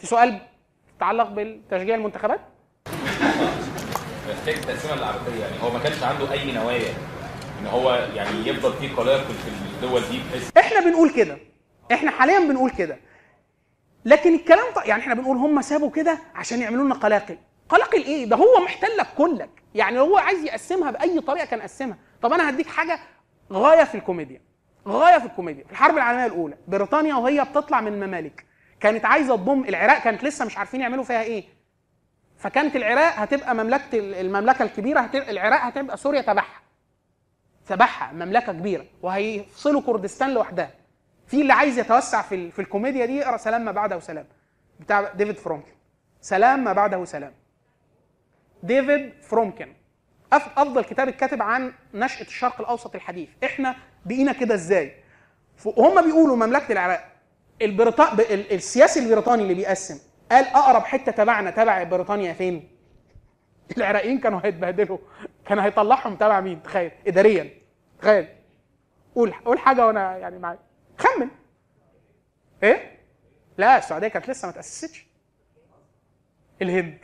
في سؤال يتعلق بالتشجيع المنتخبات محتاج التقسيمه العربيه يعني هو ما كانش عنده اي نوايا ان هو يعني يفضل في قلاقل في الدول دي بحيث احنا بنقول كده احنا حاليا بنقول كده لكن الكلام ط... يعني احنا بنقول هم سابوا كده عشان يعملوا لنا قلاقل قلاقل ايه ده هو محتلك كلك يعني لو هو عايز يقسمها باي طريقه كان قسمها طب انا هديك حاجه غايه في الكوميديا غايه في الكوميديا في الحرب العالميه الاولى بريطانيا وهي بتطلع من الممالك كانت عايزه تضم العراق كانت لسه مش عارفين يعملوا فيها ايه فكانت العراق هتبقى مملكه المملكه الكبيره هتبقى العراق هتبقى سوريا تبعها تبعها مملكه كبيره وهيفصلوا كردستان لوحدها في اللي عايز يتوسع في ال- في الكوميديا دي اقرا سلام ما بعده سلام بتاع ديفيد فرومكن سلام ما بعده سلام ديفيد فرومكن أف- افضل كتاب اتكتب عن نشاه الشرق الاوسط الحديث احنا بقينا كده ازاي ف- وهم بيقولوا مملكه العراق البريطا... ب- ال- السياسي البريطاني اللي بيقسم قال اقرب حته تبعنا تبع بريطانيا فين العراقيين كانوا هيتبهدلوا كان هيطلعهم تبع مين تخيل اداريا تخيل قول قول حاجه وانا يعني معاك خمن ايه لا السعوديه كانت لسه ما تاسستش الهند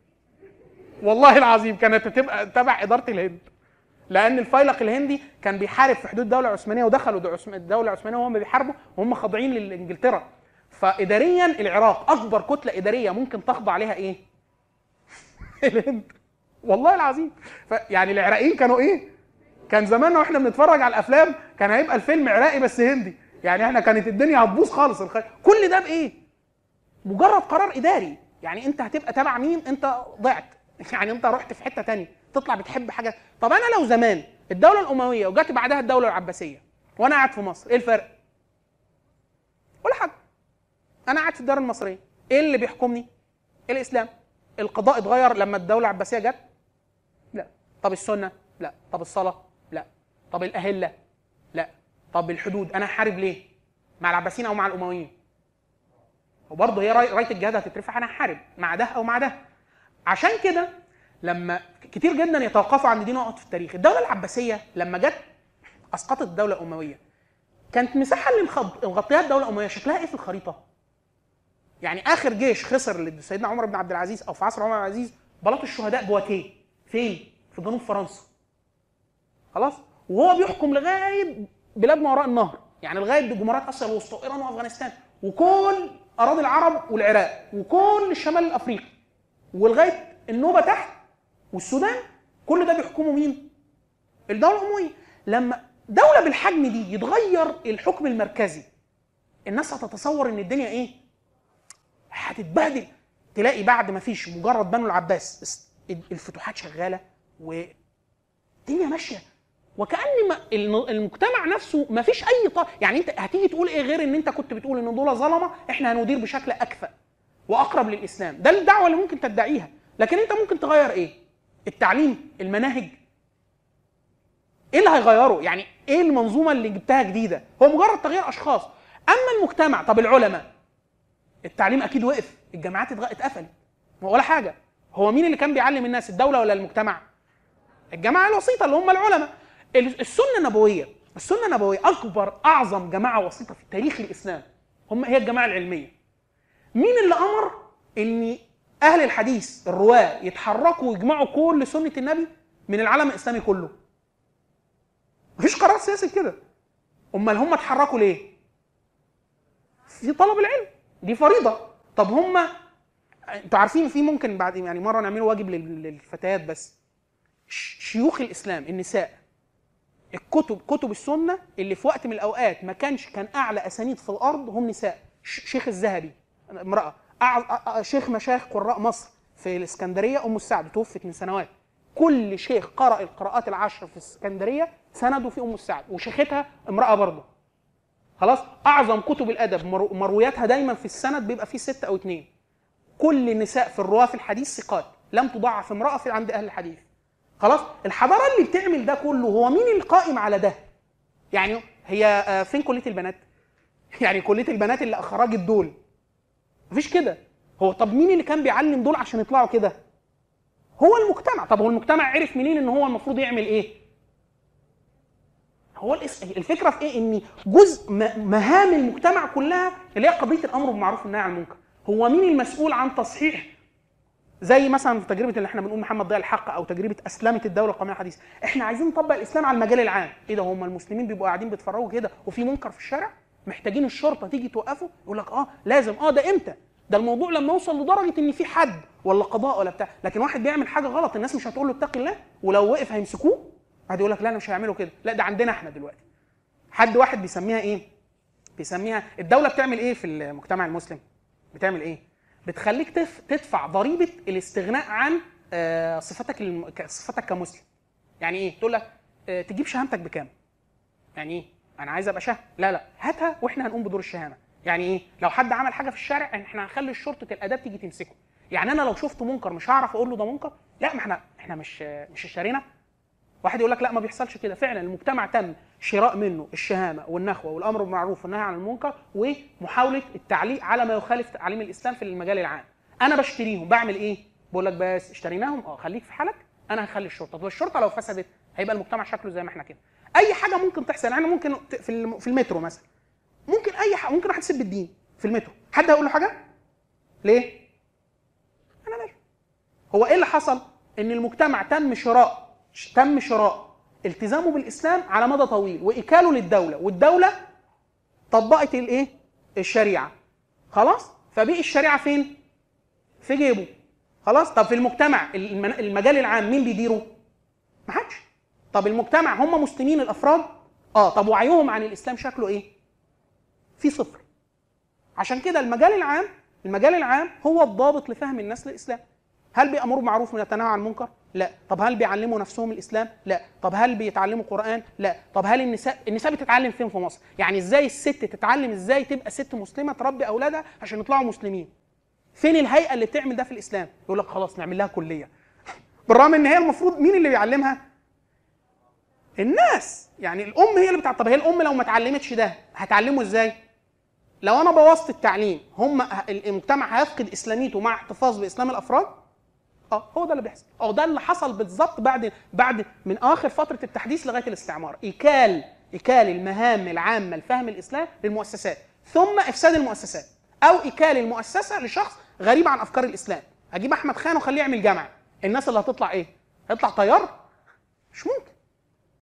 والله العظيم كانت هتبقى تبع اداره الهند لان الفيلق الهندي كان بيحارب في حدود الدوله العثمانيه ودخلوا دو- عثم- الدوله العثمانيه وهم بيحاربوا وهم خاضعين لانجلترا فاداريا العراق اكبر كتله اداريه ممكن تخضع لها ايه؟ الهند والله العظيم ف يعني العراقيين كانوا ايه؟ كان زماننا واحنا بنتفرج على الافلام كان هيبقى الفيلم عراقي بس هندي يعني احنا كانت الدنيا هتبوظ خالص الخ... كل ده بايه؟ مجرد قرار اداري يعني انت هتبقى تبع مين انت ضعت يعني انت رحت في حته تانية تطلع بتحب حاجه طب انا لو زمان الدوله الامويه وجت بعدها الدوله العباسيه وانا قاعد في مصر ايه الفرق؟ ولا حاجه انا قاعد في الدار المصريه ايه اللي بيحكمني؟ الاسلام القضاء اتغير لما الدوله العباسيه جت؟ لا طب السنه؟ لا طب الصلاه؟ لا طب الاهله؟ لا طب الحدود انا هحارب ليه؟ مع العباسيين او مع الامويين؟ وبرضه هي راي- رايه الجهاد هتترفع انا هحارب مع ده او مع ده عشان كده لما كتير جدا يتوقفوا عند دي نقط في التاريخ الدوله العباسيه لما جت اسقطت الدوله الامويه كانت المساحه اللي مخض- مغطياها الدوله الامويه شكلها ايه في الخريطه يعني اخر جيش خسر لسيدنا عمر بن عبد العزيز او في عصر عمر بن عبد العزيز بلاط الشهداء بواتيه فين في جنوب فرنسا خلاص وهو بيحكم لغايه بلاد ما وراء النهر يعني لغايه جمهوريات اسيا الوسطى وايران وافغانستان وكل اراضي العرب والعراق وكل الشمال الافريقي ولغايه النوبه تحت والسودان كل ده بيحكموا مين؟ الدوله الامويه لما دوله بالحجم دي يتغير الحكم المركزي الناس هتتصور ان الدنيا ايه؟ هتتبهدل تلاقي بعد ما فيش مجرد بنو العباس بس الفتوحات شغاله والدنيا ماشيه وكان ما- الن- المجتمع نفسه ما فيش اي ط... يعني انت هتيجي تقول ايه غير ان انت كنت بتقول ان دول ظلمه احنا هندير بشكل اكفأ واقرب للاسلام ده الدعوه اللي ممكن تدعيها لكن انت ممكن تغير ايه التعليم المناهج ايه اللي هيغيره يعني ايه المنظومه اللي جبتها جديده هو مجرد تغيير اشخاص اما المجتمع طب العلماء التعليم اكيد وقف الجامعات اتغ- اتقفلت ولا حاجه هو مين اللي كان بيعلم الناس الدوله ولا المجتمع الجماعه الوسيطه اللي هم العلماء ال- السنه النبويه السنه النبويه اكبر اعظم جماعه وسيطه في تاريخ الاسلام هم هي الجماعه العلميه مين اللي امر ان اهل الحديث الرواه يتحركوا ويجمعوا كل سنه النبي من العالم الاسلامي كله مفيش قرار سياسي كده امال هم اتحركوا ليه في طلب العلم دي فريضه طب هم انتوا عارفين في ممكن بعد يعني مره نعمله واجب لل- للفتيات بس ش- شيوخ الاسلام النساء الكتب كتب السنه اللي في وقت من الاوقات ما كانش كان اعلى اسانيد في الارض هم نساء ش- شيخ الذهبي امراه أع... أ- أ- شيخ مشايخ قراء مصر في الاسكندريه ام السعد توفت من سنوات كل شيخ قرأ القراءات العشر في الاسكندريه سنده في ام السعد وشيختها امراه برضه خلاص اعظم كتب الادب مرو- مروياتها دايما في السند بيبقى فيه ستة او اتنين كل النساء في الرواه في الحديث ثقات لم تضعف امراه في عند اهل الحديث خلاص الحضاره اللي بتعمل ده كله هو مين القائم على ده يعني هي آه، فين كليه البنات يعني كليه البنات اللي اخرجت دول مفيش كده هو طب مين اللي كان بيعلم دول عشان يطلعوا كده هو المجتمع طب هو المجتمع عرف منين ان هو المفروض يعمل ايه هو الاس- الفكره في ايه ان جزء م- مهام المجتمع كلها اللي هي قضيه الامر بالمعروف والنهي عن المنكر هو مين المسؤول عن تصحيح زي مثلا في تجربه اللي احنا بنقول محمد ضياء الحق او تجربه اسلمت الدوله القوميه الحديثه احنا عايزين نطبق الاسلام على المجال العام ايه ده هم المسلمين بيبقوا قاعدين بيتفرجوا كده وفي منكر في الشارع محتاجين الشرطه تيجي توقفه يقول لك اه لازم اه ده امتى ده الموضوع لما يوصل لدرجه ان في حد ولا قضاء ولا بتاع لكن واحد بيعمل حاجه غلط الناس مش هتقول له اتقي الله ولو وقف هيمسكوه واحد يقول لك لا انا مش هيعملوا كده لا ده عندنا احنا دلوقتي حد واحد بيسميها ايه بيسميها الدوله بتعمل ايه في المجتمع المسلم بتعمل ايه بتخليك تف... تدفع ضريبه الاستغناء عن آه، صفتك الم... ك- صفتك كمسلم يعني ايه تقول لك آه، تجيب شهامتك بكام يعني ايه انا عايز ابقى شهم لا لا هاتها واحنا هنقوم بدور الشهامه يعني ايه لو حد عمل حاجه في الشارع احنا هنخلي شرطه الاداب تيجي تمسكه يعني انا لو شفت منكر مش هعرف اقول له ده منكر لا ما احنا احنا مش مش اشترينا واحد يقول لك لا ما بيحصلش كده فعلا المجتمع تم شراء منه الشهامه والنخوه والامر بالمعروف والنهي عن المنكر ومحاوله التعليق على ما يخالف تعليم الاسلام في المجال العام انا بشتريهم بعمل ايه بقول لك بس اشتريناهم اه خليك في حالك انا هخلي الشرطه طب الشرطه لو فسدت هيبقى المجتمع شكله زي ما احنا كده اي حاجه ممكن تحصل يعني ممكن ت- في الم- في المترو مثلا ممكن اي حاجه ممكن واحد يسب الدين في المترو حد هيقول له حاجه ليه انا مالي هو ايه اللي حصل ان المجتمع تم شراء ش- تم شراء التزامه بالاسلام على مدى طويل واكاله للدوله والدوله طبقت الايه الشريعه خلاص فبقي الشريعه فين في جيبه خلاص طب في المجتمع المن- المجال العام مين بيديره ما حدش طب المجتمع هم مسلمين الافراد اه طب وعيهم عن الاسلام شكله ايه في صفر عشان كده المجال العام المجال العام هو الضابط لفهم الناس للاسلام هل بيأمروا بالمعروف ويتناهوا عن المنكر؟ لا، طب هل بيعلموا نفسهم الاسلام؟ لا، طب هل بيتعلموا قرآن؟ لا، طب هل النساء النساء بتتعلم فين في مصر؟ يعني ازاي الست تتعلم ازاي تبقى ست مسلمه تربي اولادها عشان يطلعوا مسلمين؟ فين الهيئه اللي بتعمل ده في الاسلام؟ يقول لك خلاص نعمل لها كليه. بالرغم ان هي المفروض مين اللي بيعلمها؟ الناس، يعني الام هي اللي بتاع طب هي الام لو ما اتعلمتش ده هتعلمه ازاي؟ لو انا بوظت التعليم هم المجتمع هيفقد اسلاميته مع احتفاظ باسلام الافراد اه هو ده اللي بيحصل اه ده اللي حصل بالظبط بعد بعد من اخر فتره التحديث لغايه الاستعمار ايكال ايكال المهام العامه لفهم الاسلام للمؤسسات ثم افساد المؤسسات او ايكال المؤسسه لشخص غريب عن افكار الاسلام اجيب احمد خان واخليه يعمل جامعه الناس اللي هتطلع ايه هيطلع طيار مش ممكن